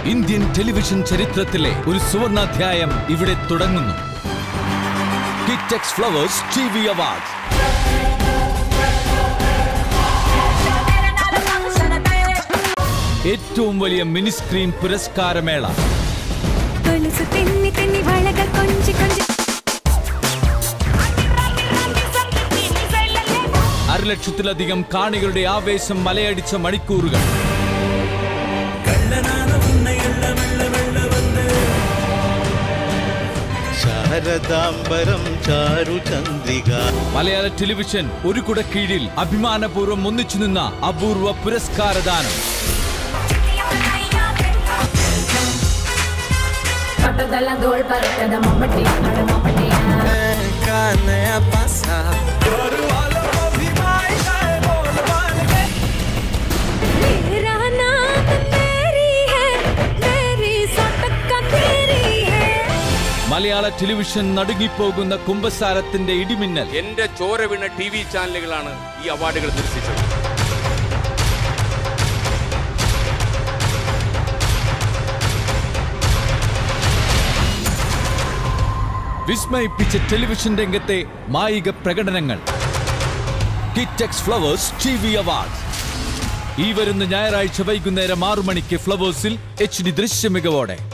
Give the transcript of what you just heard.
Indian television ചരിത്രത്തിലെ ഒരു സുവർണാധ്യായം ഇവിടെ തുടങ്ങുന്നു Kitex Flowers T V award ഏറ്റവും വലിയ മിനി സ്ക്രീൻ പുരസ്കാരമേള കൊലുസു തെന്നി തെന്നി വളകൾ കൊഞ്ചി കൊഞ്ചി അരലക്ഷത്തിലധികം കാണികളുടെ ആവേശം മലയടിച്ച മണിക്കൂറുകൾ ശാരദാംബരം ചാരുചന്ദ്രിക മലയാള ടെലിവിഷൻ ഒരു കുട കീഴിൽ അഭിമാനപൂർവ്വം ഒന്നിച്ചു നിന്ന അപൂർവ പുരസ്കാരദാനം പട്ടതെല്ലാം തോൾ പറക്കത മമ്മട്ടി നട മമ്മട്ടിയാ मेरा नाम मेरी है मेरी सटका तेरी है മലയാള ടെലിവിഷൻ നടുങ്ങിപ്പോകുന്ന കുംഭസാരത്തിന്റെ ഇടിമിന്നൽ എന്റെ ചോര വീണ ടി വി ചാനലുകളാണ് ഈ അവാർഡുകൾ നിരസിച്ചത് വിസ്മയിപ്പിച്ച ടെലിവിഷൻ രംഗത്തെ മായിക പ്രകടനങ്ങൾ Kitex Flowers T V award ഈ വരുന്ന ഞായറാഴ്ച വൈകുന്നേരം ആറു മണിക്ക് ഫ്ലവേഴ്സിൽ എച്ച് ഡി ദൃശ്യമികവോടെ